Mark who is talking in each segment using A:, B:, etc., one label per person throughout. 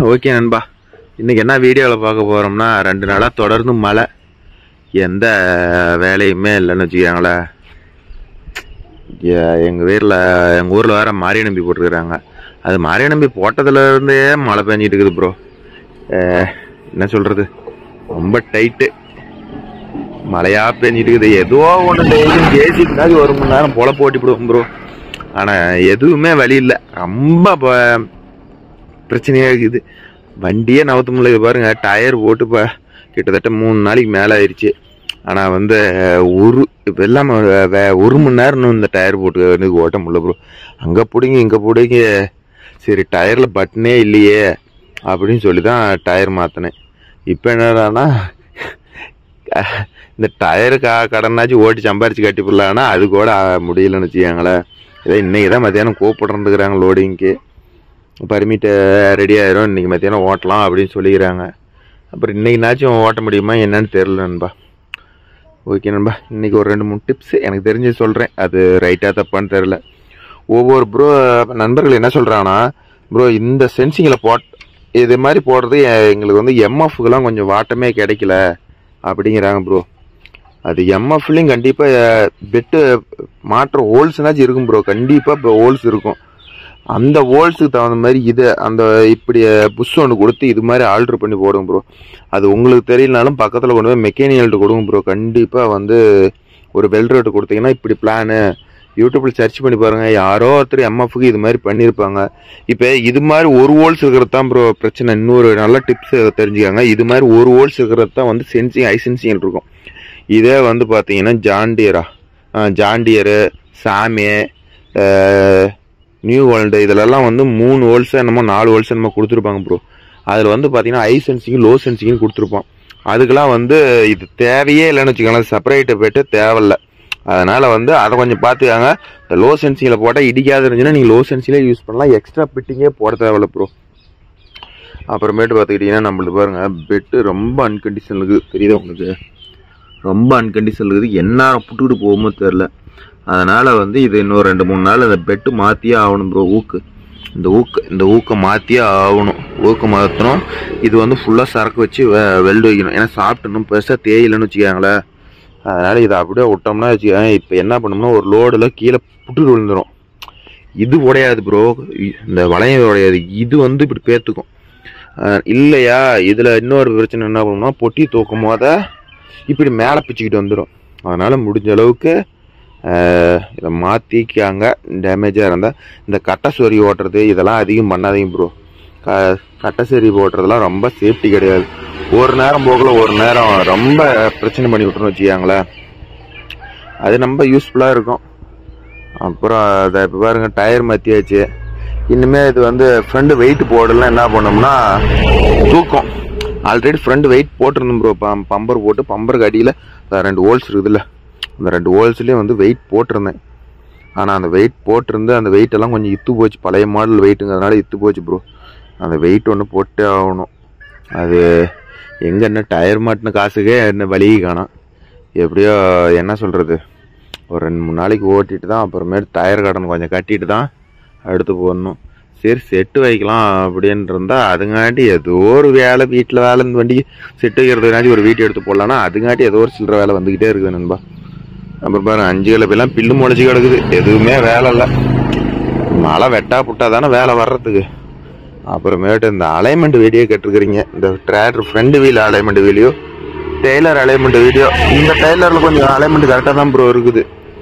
A: okay நண்பா இன்னைக்கு என்ன வீடியோவில் பார்க்க போகிறோம்னா ரெண்டு நாளாக தொடர்ந்து மழை எந்த வேலையுமே இல்லைன்னு வச்சுக்கோங்களேன் எங்கள் வீட்டில் எங்கள் ஊரில் வேற மாரிய நம்பி போட்டிருக்கிறாங்க அது மாரிய நம்பி போட்டதுலேருந்தே மழை பெஞ்சிட்டு இருக்குது ப்ரோ என்ன சொல்கிறது ரொம்ப டைட்டு மழையா பெஞ்சிட்டு இருக்குது ஏதோ ஒன்று டெய்லியும் ஜேசிக்குனாது ஒரு மணி நேரம் பொழப்பு ஓட்டி விடுவோம் ப்ரோ ஆனால் எதுவுமே வழி இல்லை ரொம்ப ப- பிரச்சனையாக இருக்குது வண்டியே நவுத்த முடியல இது பாருங்க டயர் போட்டு இப்போ கிட்டத்தட்ட மூணு நாளைக்கு மேலே ஆயிடுச்சு ஆனால் வந்து ஒரு இப்போ எல்லாமே வே- ஒரு மணி நேரம் இன்னும் இந்த டயர் போட்டு வந்து ஓட்ட முடியல ப்ரோ அங்கே பிடிங்க இங்கே பிடிங்க சரி டயரில் பட்டனே இல்லையே அப்படின்னு சொல்லி தான் டயர் மாற்றினேன் இப்போ என்னடான்னா இந்த டயரு கா கடனாச்சும் ஓட்டி சம்பாரிச்சு கட்டி போடலான்னா அது கூட முடியலன்னு வச்சுக்கோங்களேன் ஏதோ இன்னைக்கு தான் மத்தியானம் கூப்பிட்றதுக்குறாங்க லோடிங்க்கு பர்மிட்டு ரெடி ஆயிரும் இன்னைக்கு மத்தியானம் ஓட்டலாம் அப்படின்னு சொல்லிக்கிறாங்க அப்புறம் இன்னைக்குனாச்சும் ஓட்ட முடியுமா என்னன்னு தெரில நண்பா ஓகே நண்பா இன்னைக்கு ஒரு ரெண்டு மூணு டிப்ஸ் எனக்கு தெரிஞ்சு சொல்கிறேன் அது ரைட்டாக தப்பான்னு தெரில ஒவ்வொரு ப்ரோ நண்பர்கள் என்ன சொல்கிறாங்கன்னா ப்ரோ இந்த சென்சிங்கில் போட் இது மாதிரி போடுறது எ- எங்களுக்கு வந்து எம்எஃப்க்கெல்லாம் கொஞ்சம் வாட்டமே கிடைக்கல அப்படிங்கிறாங்க ப்ரோ அது எம்எஃப்லையும் கண்டிப்பாக பெட்டு மாற்ற ஹோல்ஸ்னாச்சும் இருக்கும் ப்ரோ கண்டிப்பாக இப்போ ஹோல்ஸ் இருக்கும் அந்த ஹோல்ஸுக்கு தகுந்த மாதிரி இதை அந்த இப்படி புஷ் ஒன்று கொடுத்து இது மாதிரி ஆல்ட்ரு பண்ணி போடுங்க ப்ரோ அது உங்களுக்கு தெரியலனாலும் பக்கத்தில் கொண்டு போய் மெக்கானிக்கல்கிட்ட கொடுங்க ப்ரோ கண்டிப்பாக வந்து ஒரு வெல்டர்கிட்ட கொடுத்தீங்கன்னா இப்படி பிளானு யூடியூப்பில் சர்ச் பண்ணி பாருங்கள் யாரோ ஒருத்தர் எம்எஃப்க்கு இது மாதிரி பண்ணியிருப்பாங்க இப்போ இது மாதிரி ஒரு ஹோல்ஸ் இருக்கிறது தான் ப்ரோ பிரச்சனை இன்னொரு நல்ல டிப்ஸ் தெரிஞ்சுக்காங்க இது மாதிரி ஒரு ஹோல்ஸ் இருக்கிறது தான் வந்து சென்சிங் ஐ சென்சிங் இருக்கும் இதே வந்து பார்த்தீங்கன்னா ஜாண்டியரா ஜாண்டியரு சாமி அஹ், நியூ வேர்ல்டு இதிலெல்லாம் வந்து மூணு ஹோல்ஸ் என்னமோ நாலு ஹோல்ஸ் என்னமோ கொடுத்துருப்பாங்க ப்ரோ அதில் வந்து பார்த்தீங்கன்னா ஹை சென்சிங் லோ சென்சிங்னு கொடுத்துருப்போம் அதுக்கெல்லாம் வந்து இது தேவையே இல்லைன்னு வச்சுக்கோங்களேன் செப்பரேட்டு போயிட்டு தேவையில்ல அதனால் வந்து அதை கொஞ்சம் பார்த்துக்காங்க இந்த லோ சென்சிங்கில் போட்டால் இடிக்காது இருந்துச்சுன்னா நீங்கள் லோ சென்சிலே யூஸ் பண்ணலாம் எக்ஸ்ட்ரா பிட்டிங்கே போட தேவையில்ல ப்ரோ அப்புறமேட்டு பார்த்துக்கிட்டிங்கன்னா நம்மளுக்கு பாருங்க பெட்டு ரொம்ப அன்கண்டிஷன் இருக்குது தெரியுதா உங்களுக்கு ரொம்ப அன்கண்டிஷன் இருக்குது என்ன புட்டுக்கிட்டு போகுமோ தெரில அதனால் வந்து இது இன்னும் ரெண்டு மூணு நாள் அந்த பெட்டு மாற்றியே ஆகணும் ப்ரோ ஊக்கு இந்த ஊக்கு இந்த ஊக்கை மாற்றியே ஆகணும் ஊக்கு மாற்றணும் இது வந்து ஃபுல்லாக சரக்கு வச்சு வெ- வெல்டு வைக்கணும் ஏன்னா சாப்பிட்டு இன்னும் பெருசாக தேயிலன்னு வச்சுக்காங்களேன் அதனால் இதை அப்படியே விட்டோம்னா வச்சுக்கோங்க இப்போ என்ன பண்ணோம்னா ஒரு லோடில் கீழே புட்டு விழுந்துடும் இது உடையாது ப்ரோ இந்த வளையம் உடையாது இது வந்து இப்படி பேத்துக்கும் அஹ் இல்லையா இதில் இன்னொரு பிரச்சனை என்ன பண்ணணும்னா பொட்டி தூக்கும் போத இப்படி மேலே பிச்சுக்கிட்டு வந்துடும் அதனால் முடிஞ்ச அளவுக்கு அஹ், இதை மாற்றிக்காங்க டேமேஜாக இருந்தால் இந்த கட்டை சொறி ஓட்டுறது இதெல்லாம் அதிகம் பண்ணாதீங்க ப்ரோ க கட்டை சொறி ஓட்டுறதுலாம் ரொம்ப சேஃப்டி கிடையாது ஒரு நேரம் போகல ஒரு நேரம் ரொம்ப பிரச்சனை பண்ணி விட்டுருன்னு வச்சுக்காங்களேன் அது ரொம்ப யூஸ்ஃபுல்லாக இருக்கும் அப்புறம் அதை இப்போ பாருங்க டயர் மாற்றியாச்சு இனிமே இது வந்து ஃப்ரண்ட் வெயிட் போடலாம் என்ன பண்ணோம்னா தூக்கம் ஆல்ரெடி ஃப்ரண்ட் வெயிட் போட்டிருந்தோம் ப்ரோ பம் பம்பர் போட்டு பம்பருக்கு அடியில் ரெண்டு ஹோல்ஸ் இருக்குதுல்ல அந்த ரெண்டு ஹோல்ஸ்லேயும் வந்து வெயிட் போட்டிருந்தேன் ஆனால் அந்த வெயிட் போட்டிருந்து அந்த வெயிட் எல்லாம் கொஞ்சம் இத்து போச்சு பழைய மாடல் வெயிட்டுங்கிறதுனால இத்து போச்சு ப்ரோ அந்த வெயிட் ஒன்று போட்டே ஆகணும் அது எங்கே என்ன டயர் மாட்டின காசுக்கே என்ன வழியே காணோம் எப்படியோ என்ன சொல்கிறது ஒரு ரெண்டு மூணு நாளைக்கு ஓட்டிட்டு தான் அப்புறமேட்டு டயர் கடன் கொஞ்சம் கட்டிட்டு தான் அடுத்து போடணும் சரி செட்டு வைக்கலாம் அப்படின்னு இருந்தா அதுங்காட்டி ஏதோ ஒரு வேலை வீட்டில் வேலை இந்த வண்டிக்கு செட்டு வைக்கிறதுனாச்சும் ஒரு வீட்டு எடுத்து போடலான்னா அதுங்காட்டி ஏதோ ஒரு சில்லற வேலை வந்துக்கிட்டே இருக்குது நண்பா அப்புறம் பாரு அஞ்சு கிலோப்பெல்லாம் பில்லு முளைச்சி கிடக்குது எதுவுமே வேலை இல்லை மழை வெட்டா புட்டா தானே வேலை வர்றதுக்கு அப்புறமேட்டு இந்த அலைன்மெண்ட் வீடியோ கேட்டிருக்கிறீங்க இந்த trader front wheel alignment video trailer alignment video இந்த டெய்லரில் கொஞ்சம் அலைன்மெண்ட் கரெக்டாக தான் ப்ரோ இருக்குது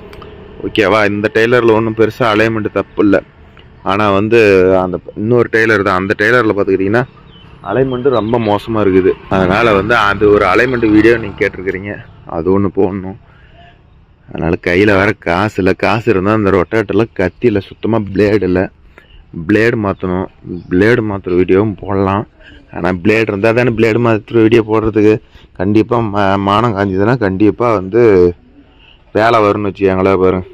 A: ஓகேவா இந்த டெய்லரில் ஒன்றும் பெருசாக அலைன்மெண்ட் தப்பு இல்லை ஆனால் வந்து அந்த இன்னொரு டெய்லர் தான் அந்த டெய்லரில் பார்த்துக்கிட்டிங்கன்னா அலைன்மெண்ட்டு ரொம்ப மோசமாக இருக்குது அதனால் வந்து அது ஒரு அலைன்மெண்ட் வீடியோ நீங்கள் கேட்டிருக்கிறீங்க அது ஒன்று போடணும் அதனால் கையில் வேற காசு இல்லை காசு இருந்தால் அந்த ரொட்டேட்டரில் கத்தி இல்லை சுத்தமாக பிளேடு இல்லை பிளேடு மாற்றணும் பிளேடு மாற்றுற வீடியோவும் போடலாம் ஆனால் பிளேடு இருந்தால் தானே பிளேடு மாற்றுற வீடியோ போடுறதுக்கு கண்டிப்பாக மா மானம் காஞ்சதுன்னா கண்டிப்பாக வந்து வேலை வரும்னு வச்சுக்கோங்களேன் பாருங்க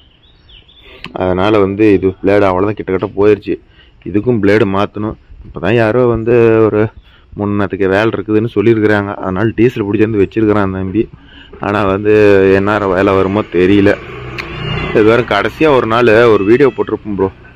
A: அதனால் வந்து இது பிளேடு அவ்வளோதான் கிட்டத்தட்ட போயிடுச்சு இதுக்கும் பிளேடு மாற்றணும் இப்போ தான் யாரோ வந்து ஒரு முன்னத்துக்கு வேலை இருக்குதுன்னு சொல்லியிருக்கிறாங்க அதனால் டீசல் பிடிச்சிருந்து வச்சிருக்கிறான் தம்பி ஆனால் வந்து என்ன வேலை வருமோ தெரியல இது வேறு கடைசியாக ஒரு நாள் ஒரு வீடியோ போட்டிருப்போம் ப்ரோ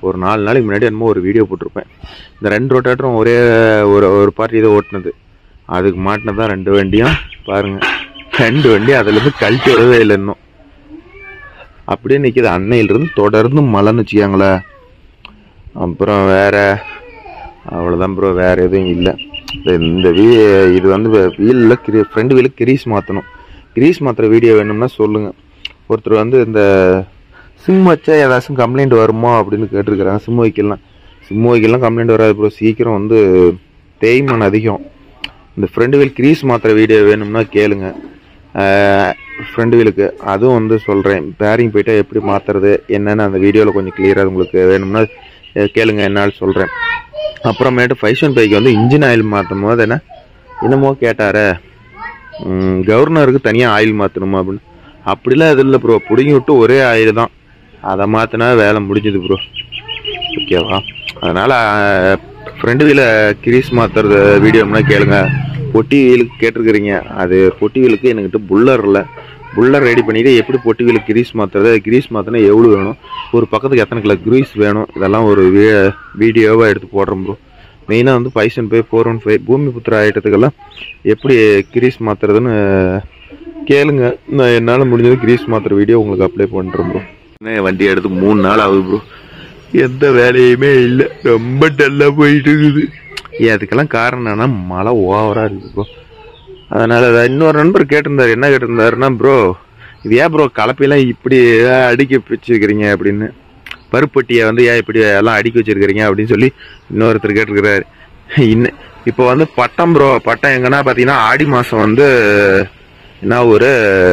A: ஒரு நாலு நாளைக்கு முன்னாடி என்னமோ ஒரு வீடியோ போட்டிருப்பேன் இந்த ரெண்டு ரொட்டேட்டரும் ஒரே ஒரு ஒரு பார்ட்டி இதை ஓட்டினது அதுக்கு மாட்டினது தான் ரெண்டு வண்டியும் பாருங்க ரெண்டு வண்டி அதுலேருந்து கழட்டி வரவே இல்லை இன்னும் அப்படியே நிற்கிது அன்னையிலிருந்து தொடர்ந்து மழைன்னு வச்சுக்காங்களேன் அப்புறம் வேற அவ்வளோதான் ப்ரோ வேற எதுவும் இல்லை இந்த வீ இது வந்து வீலில் கிரி ஃப்ரண்ட் வீலுக்கு கிரீஸ் மாற்றணும் கிரீஸ் மாற்றுற வீடியோ வேணும்னா சொல்லுங்கள் ஒருத்தர் வந்து இந்த சிம் வச்சா ஏதாச்சும் கம்ப்ளைண்ட் வருமா அப்படின்னு கேட்டிருக்கிறாங்க சிம் வைக்கலாம் சிம் வைக்கலாம் கம்ப்ளைண்ட் வராது ப்ரோ சீக்கிரம் வந்து தேய்மான் அதிகம் இந்த ஃப்ரண்ட் வீல் கிரீஸ் மாற்றுற வீடியோ வேணும்னா கேளுங்க ஃப்ரண்ட் வீலுக்கு அதுவும் வந்து சொல்கிறேன் பேரிங் போயிட்டா எப்படி மாற்றுறது என்னென்னு அந்த வீடியோவில் கொஞ்சம் கிளியராக உங்களுக்கு வேணும்னா அஹ், கேளுங்க என்னால் சொல்கிறேன் அப்புறமேட்டு ஃபைஷன் பைக்கு வந்து இன்ஜின் ஆயில் மாற்றும் போது என்ன என்னமோ கேட்டாரே ம், கவர்னருக்கு தனியாக ஆயில் மாற்றணுமா அப்படின்னு அப்படிலாம் இது இல்லை ப்ரோ பிடுங்கி விட்டு ஒரே ஆயில் தான் அதை மாற்றினா வேலை முடிஞ்சுது ப்ரோ ஓகேவா அதனால் ஃப்ரண்ட் வீல கிரீஸ் மாற்றுறது வீடியோம்னா கேளுங்க பொட்டி வீலுக்கு கேட்டிருக்கிறீங்க அது பொட்டி வீலுக்கு என்கிட்ட புல்லர் இல்லை புல்லர் ரெடி பண்ணிட்டு எப்படி பொட்டி வீலுக்கு கிரீஸ் மாற்றுறது கிரீஸ் மாற்றினா எவ்வளோ வேணும் ஒரு பக்கத்துக்கு எத்தனை கிலோ கிரீஸ் வேணும் இதெல்லாம் ஒரு வீ வீடியோவாக எடுத்து போடுறோம் ப்ரோ மெயினாக வந்து பைசன் ஃபைவ் ஃபோர் ஒன் ஃபைவ் பூமி புத்திர ஐட்டத்துக்கெல்லாம் எப்படி கிரீஸ் மாற்றுறதுன்னு கேளுங்க நான் என்னால் முடிஞ்சது கிரீஸ் மாற்றுற வீடியோ உங்களுக்கு அப்ளை பண்ணுறேன் ப்ரோ வண்டி எடுத்து மூணு நாள் ஆகுது ப்ரோ எந்த வேலையுமே இல்லை ரொம்ப டல்லாக போயிட்டு இருக்குது ஏன் அதுக்கெல்லாம் காரணம் என்னன்னா மழை ஓவராக இருக்குது ப்ரோ அதனால் அதை இன்னொரு நண்பர் கேட்டிருந்தார் என்ன கேட்டிருந்தாருன்னா ப்ரோ இது ஏன் ப்ரோ கலப்பையெல்லாம் இப்படி அடுக்கி வச்சிருக்கிறீங்க அப்படின்னு பருப்பட்டியை வந்து ஏன் இப்படி எல்லாம் அடுக்கி வச்சிருக்கிறீங்க அப்படின்னு சொல்லி இன்னொருத்தர் கேட்டிருக்கிறாரு இன்னும் இப்போ வந்து பட்டம் ப்ரோ பட்டம் எங்கன்னா பார்த்தீங்கன்னா ஆடி மாதம் வந்து என்ன ஒரு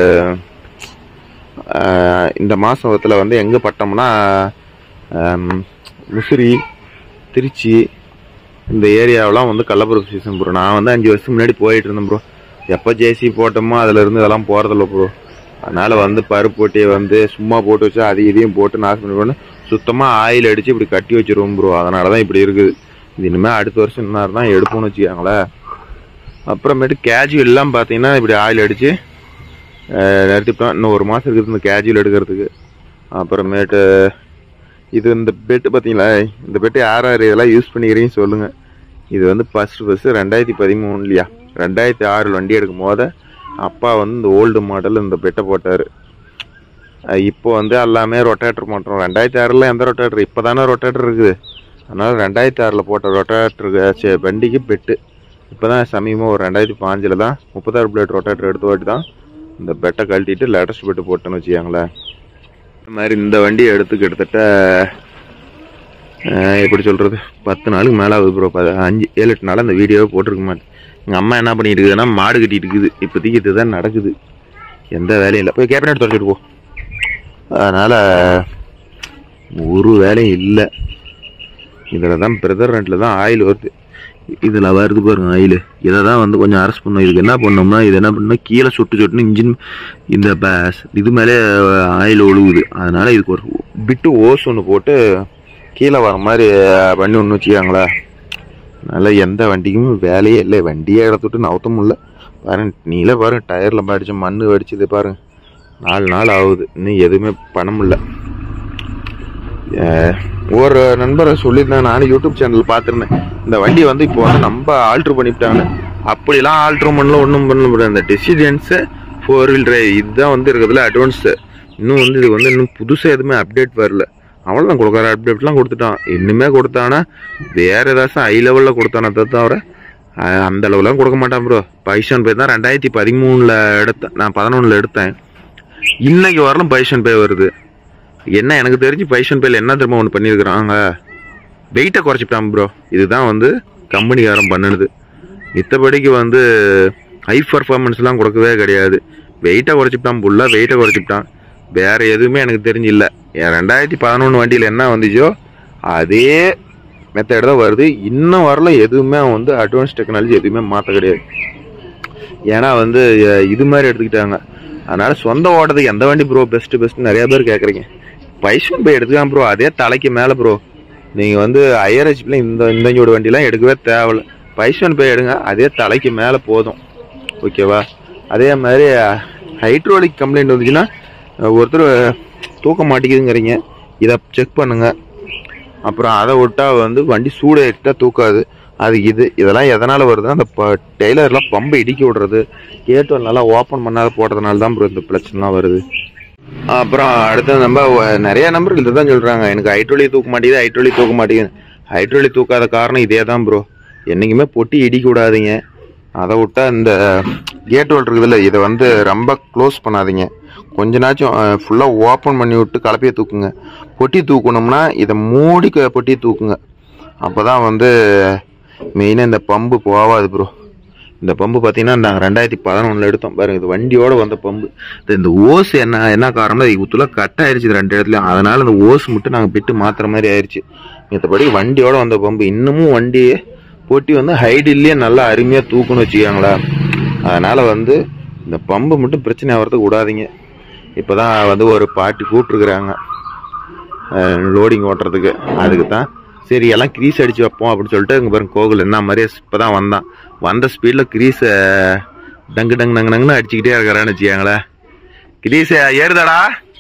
A: ஆஹ், இந்த மாதத்தில் வந்து எங்கே பட்டம்னா ஆம், முசிறி திருச்சி இந்த ஏரியாவெலாம் வந்து கள்ளப்பருப்பு சீசன் ப்ரோ நான் வந்து அஞ்சு வருஷம் முன்னாடி போயிட்டு இருந்தேன் ப்ரோ எப்போ ஜேசி போட்டோமோ அதுல இருந்து இதெல்லாம் போகிறதில்ல ப்ரோ அதனால் வந்து பருப்பு போட்டியை வந்து சும்மா போட்டு வச்சா அது இதையும் போட்டு நாசம் பண்ணி சுத்தமாக ஆயில் அடித்து இப்படி கட்டி வச்சிருவோம் ப்ரோ அதனால தான் இப்படி இருக்குது இது இனிமேல் அடுத்த வருஷம் என்ன தான் எடுப்போம்னு வச்சுக்காங்களேன் அப்புறமேட்டு கேஜுவல்லாம் பார்த்தீங்கன்னா இப்படி ஆயில் அடித்து நிறுத்திட்டோம் இன்னும் ஒரு மாதம் இருக்குது இந்த கேஜுவல் எடுக்கிறதுக்கு அப்புறமேட்டு இது இந்த பெட்டு பார்த்தீங்களா இந்த பெட்டு யார் யார் இதெல்லாம் யூஸ் பண்ணிக்கிறீங்கன்னு சொல்லுங்கள் இது வந்து ஃபஸ்ட்டு ஃபஸ்ட்டு ரெண்டாயிரத்தி பதிமூணுலையா ரெண்டாயிரத்தி ஆறில் வண்டி எடுக்கும் போது அப்பா வந்து இந்த ஓல்டு மாடல் இந்த பெட்டை போட்டார் இப்போ வந்து எல்லாமே ரொட்டேட்டர் மாட்டோம் ரெண்டாயிரத்தி ஆறில் எந்த ரொட்டேட்டர் இப்போ தானே ரொட்டேட்டர் இருக்குது அதனால் ரெண்டாயிரத்தி ஆறில் போட்ட ரொட்டேட்டருக்கு வண்டிக்கு பெட்டு இப்போ தான் சமீபமாக ஒரு ரெண்டாயிரத்தி பாஞ்சில் தான் முப்பத்தாறு பிளேட் ரொட்டேட்டர் எடுத்து வாட்டி தான் இந்த பெட்டை கழட்டிட்டு லேட்டஸ்ட் பெட்டு போட்டேன்னு வச்சுக்கோங்களேன் இந்த மாதிரி இந்த வண்டி எடுத்து கிட்டத்தட்ட அஹ், எப்படி சொல்கிறது பத்து நாளுக்கு மேலே ஆகுது ப்ரோ அஞ்சு ஏழு எட்டு நாள் அந்த வீடியோவை போட்டிருக்க மாட்டேன் எங்கள் அம்மா என்ன பண்ணிட்டு இருக்குதுன்னா மாடு கட்டிட்டு இருக்குது இப்போதைக்கு இதுதான் நடக்குது எந்த வேலையும் இல்லை போய் கேபினட் தொடச்சிட்டு போ அதனால் ஒரு வேலையும் இல்லை இதில் தான் பிரதர் ரெண்டில் தான் ஆயில் வருது இதில் வருது பாருங்க ஆயில் இதை தான் வந்து கொஞ்சம் அரெஸ்ட் பண்ணும் இதுக்கு என்ன பண்ணோம்னா இது என்ன பண்ணால் கீழே சுட்டு சுட்டுன்னு இன்ஜின் இந்த ப- இது மேலே ஆயில் ஒழுகுது அதனால் இதுக்கு ஒரு பிட்டு ஓஸ் ஒன்று போட்டு கீழே வர மாதிரி பண்ணி ஒன்று வச்சுக்காங்களா அதனால் எந்த வண்டிக்கும் வேலையே இல்லை வண்டியே இடத்துட்டு நவுத்த முடியல பாருங்க நீங்களே பாருங்க டயரில் படிச்ச மண் வடிச்சது பாருங்க நாலு நாள் ஆகுது இன்னும் எதுவுமே பண்ண முடியல அஹ் ஒரு நண்பரை சொல்லியிருந்தேன் நானும் யூடியூப் சேனல் பார்த்துருந்தேன் இந்த வண்டி வந்து இப்போ வந்து நம்ம ஆல்ட்ரு பண்ணிவிட்டாங்க அப்படிலாம் ஆல்ட்ரு பண்ணல ஒன்றும் பண்ண முடியாது இந்த டெசிடென்ஸு ஃபோர் வீல் டிரைவ் இதுதான் வந்து இருக்கிறதுல அட்வான்ஸு இன்னும் வந்து இது வந்து இன்னும் புதுசாக எதுவுமே அப்டேட் வரல அவ்வளோதான் கொடுக்குற அப்டேட்லாம் கொடுத்துட்டான் இன்னுமே கொடுத்தானா வேற ஏதாச்சும் ஹை லெவலில் கொடுத்தானே தவிர அஹ் அந்த அளவுலாம் கொடுக்க மாட்டான் ப்ரோ பைசன் பே தான் ரெண்டாயிரத்தி பதிமூணில் எடுத்தேன் நான் பதினொன்றில் எடுத்தேன் இன்னைக்கு வரலும் பைசன் பே வருது என்ன எனக்கு தெரிஞ்சு பைசன் பேல என்ன திரும்ப ஒன்று பண்ணியிருக்கிறாங்க வெயிட்டை குறைச்சிட்டான் ப்ரோ இதுதான் வந்து கம்பெனிக்காரன் பண்ணுனது மித்தபடிக்கு வந்து ஹை பர்ஃபார்மன்ஸ்லாம் கொடுக்கவே கிடையாது வெயிட்டை குறைச்சிட்டான் ஃபுல்லாக வெயிட்டை குறைச்சிட்டான் வேற எதுவுமே எனக்கு தெரிஞ்சு இல்லை என் ரெண்டாயிரத்தி பதினொன்று வண்டியில் என்ன வந்துச்சோ அதே மெத்தட் தான் வருது இன்னும் வரல எதுவுமே அவன் வந்து அட்வான்ஸ் டெக்னாலஜி எதுவுமே மாற்ற கிடையாது ஏன்னா வந்து அஹ், இது மாதிரி எடுத்துக்கிட்டாங்க அதனால சொந்த ஓட்டத்துக்கு எந்த வண்டி ப்ரோ பெஸ்ட் பெஸ்ட் நிறைய பேர் கேட்குறீங்க பைசன் போய் எடுத்துக்கலாம் ப்ரோ அதே தலைக்கு மேலே ப்ரோ நீங்கள் வந்து ஐஆர்ஹெச்ல இந்த இந்த இஞ்சோட வண்டிலாம் எடுக்கவே தேவையில்ல பைசன் போய் எடுங்க அதே தலைக்கு மேலே போதும் ஓகேவா அதே மாதிரி ஹைட்ரோலிக் கம்ப்ளைண்ட் வந்துச்சுன்னா அஹ், ஒருத்தர் தூக்க மாட்டேங்குதுங்கிறீங்க இதை செக் பண்ணுங்க அப்புறம் அதை விட்டா வந்து வண்டி சூடு எட்டா தூக்காது அது இது இதெல்லாம் எதனால் வருதுன்னா அந்த ப டெய்லர்லாம் பம்பை இடிக்க விடுறது கேட்டு நல்லா ஓப்பன் பண்ணாத போடுறதுனால தான் ப்ரோ இந்த பிரச்சனைலாம் வருது அப்புறம் அடுத்து நம்ம வ- நிறைய நம்பர்கள் இதை தான் சொல்கிறாங்க எனக்கு ஹைட்ரோலி தூக்க மாட்டேங்குது ஹைட்ரோலி தூக்க மாட்டேங்குது ஹைட்ரோலி தூக்காத காரணம் இதே தான் ப்ரோ என்றைக்குமே பொட்டி இடிக்க விடாதீங்க அதை விட்டா இந்த கேட் ஹோல் இருக்குதுல்ல இதை வந்து ரொம்ப க்ளோஸ் பண்ணாதீங்க கொஞ்ச நாச்சும் ஃபுல்லாக ஓப்பன் பண்ணி விட்டு கலப்பையை தூக்குங்க பொட்டி தூக்கணும்னா இதை மூடி க- பொட்டியை தூக்குங்க அப்போ தான் வந்து மெயினாக இந்த பம்பு போகாது ப்ரோ இந்த பம்பு பார்த்தீங்கன்னா நாங்கள் ரெண்டாயிரத்தி பதினொன்றில் எடுத்தோம் பாருங்க இது வண்டியோட வந்த பம்பு இது இந்த ஓஸ் என்ன என்ன காரணம்னா இது குத்துல கட் ஆயிருச்சு இது ரெண்டு இடத்துலையும் அதனால இந்த ஓஸ் மட்டும் நாங்கள் பிட்டு மாத்துற மாதிரி ஆயிடுச்சு மற்றபடி வண்டியோட வந்த பம்பு இன்னமும் வண்டியை போட்டி வந்து ஹைடில்லையே நல்லா அருமையாக தூக்குன்னு வச்சுக்காங்களா அதனால வந்து இந்த பம்பு மட்டும் பிரச்சனை ஆகிறதுக்கு விடாதீங்க இப்போ தான் வந்து ஒரு பாட்டி கூப்பிட்ருக்குறாங்க லோடிங் ஓட்டுறதுக்கு அதுக்கு தான் சரி எல்லாம் கிரீஸ் அடிச்சு வைப்போம் அப்படின்னு சொல்லிட்டு இங்கே பாருங்க கோகுல் என்ன மாதிரியே இப்போ தான் வந்தான் வந்த ஸ்பீடில் கிரீஸை டங்கு டங்கு டங்கு டங்குன்னு அடிச்சுக்கிட்டே இருக்கிறான்னு வச்சுக்காங்களேன் கிரீஸை ஏறுதாடா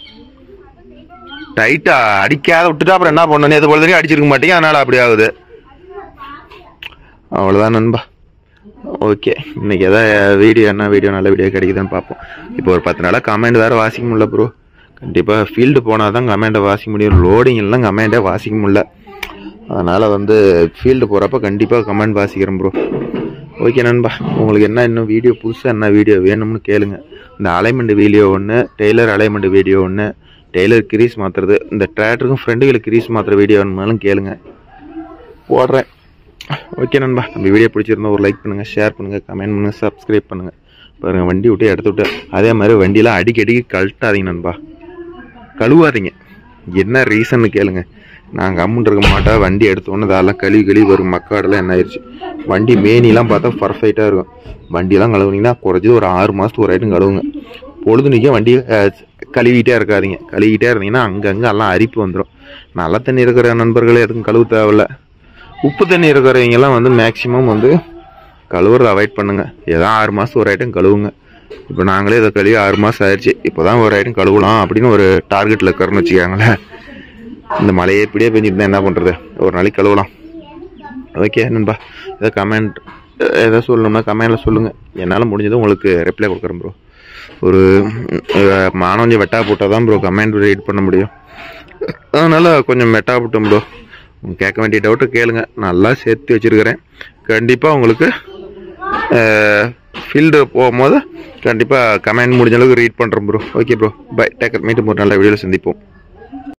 A: டைட்டா அடிக்காத விட்டுட்டா அப்புறம் என்ன பண்ணணும் இது போல அடிச்சிருக்க மாட்டீங்க அதனால அப்படி ஆகுது அவ்வளோதான் நண்பா ஓகே இன்னைக்கு எதாவது வீடியோ என்ன வீடியோ நல்ல வீடியோ கிடைக்குதான்னு பார்ப்போம் இப்போ ஒரு பத்து நாளாக கமெண்ட் வேறு வாசிக்க முடியல ப்ரோ கண்டிப்பாக ஃபீல்டு போனால் தான் கமெண்டை வாசிக்க முடியும் லோடிங் எல்லாம் கமெண்டே வாசிக்க முடியல அதனால் வந்து ஃபீல்டு போகிறப்ப கண்டிப்பாக கமெண்ட் வாசிக்கிறேன் ப்ரோ ஓகே நண்பா உங்களுக்கு என்ன இன்னும் வீடியோ புதுசாக என்ன வீடியோ வேணும்னு கேளுங்க இந்த அலைமெண்ட் வீடியோ ஒன்று டெய்லர் அலைமெண்ட் வீடியோ ஒன்று டெய்லர் கிரீஸ் மாற்றுறது இந்த டிராக்டருக்கும் ஃப்ரெண்டுகளுக்கு கிரீஸ் மாற்றுற வீடியோ வேணுமாலும் கேளுங்க போடுறேன் ஓகே நண்பா நம்ம வீடியோ பிடிச்சிருந்தா ஒரு லைக் பண்ணுங்கள் ஷேர் பண்ணுங்கள் கமெண்ட் பண்ணுங்கள் சப்ஸ்கிரைப் பண்ணுங்கள் பாருங்கள் வண்டி விட்டு இடத்த விட்டு அதே மாதிரி வண்டியெலாம் அடிக்கடிக்கு கழட்டாதீங்க நண்பா கழுவாதீங்க என்ன ரீசன்னு கேளுங்க நான் கம்முன்னு இருக்க மாட்டா வண்டி எடுத்தோன்னே அதெல்லாம் கழுவி கழுவி வரும் மக்காடெல்லாம் என்ன ஆயிடுச்சு வண்டி மேனிலாம் பார்த்தா பர்ஃபெக்டாக இருக்கும் வண்டியெல்லாம் கழுவுனீங்கன்னா குறைஞ்சது ஒரு ஆறு மாதத்துக்கு ஒரு ஐட்டம் கழுவுங்க பொழுதுனிக்கே வண்டியை அஹ், கழுவிட்டே இருக்காதீங்க கழுவிட்டே இருந்தீங்கன்னா அங்கங்கே எல்லாம் அரிப்பு வந்துடும் நல்ல தண்ணி இருக்கிற நண்பர்களே எதுக்கும் கழுவு தேவையில்ல உப்பு தண்ணி இருக்கிறவங்கெல்லாம் வந்து மேக்ஸிமம் வந்து கழுவுறத அவாய்ட் பண்ணுங்க ஏதோ ஆறு மாதம் ஒரு ஐட்டம் கழுவுங்க இப்போ நாங்களே இதை கழுவி ஆறு மாதம் ஆயிடுச்சு இப்போ தான் ஒரு ஐட்டம் கழுவலாம் அப்படின்னு ஒரு டார்கெட்டில் இருக்கிறோன்னு வச்சுக்காங்களேன் இந்த மழையே இப்படியே பெஞ்சிட்டு இருந்தா என்ன பண்ணுறது ஒரு நாளைக்கு கழுவலாம் ஓகே நண்பா ஏதோ கமெண்ட் ஏதோ சொல்லணும்னா கமெண்டில் சொல்லுங்கள் என்னால் முடிஞ்சது உங்களுக்கு ரிப்ளை கொடுக்குறேன் ப்ரோ ஒரு அஹ், மானவஞ்சம் வெட்டா போட்டால் தான் ப்ரோ கமெண்ட் ரீட் பண்ண முடியும் அதனால் கொஞ்சம் மெட்டா போட்டோம் ப்ரோ கேட்க வேண்டிய டவுட்டை கேளுங்க நல்லா சேர்த்து வச்சுருக்கிறேன் கண்டிப்பாக உங்களுக்கு ஃபீல்டு போகும்போது கண்டிப்பாக கமெண்ட் முடிஞ்ச அளவுக்கு ரீட் பண்ணுறோம் ப்ரோ ஓகே ப்ரோ பை டேக்கர் மீண்டும் ஒரு நல்ல வீடியோவில் சந்திப்போம்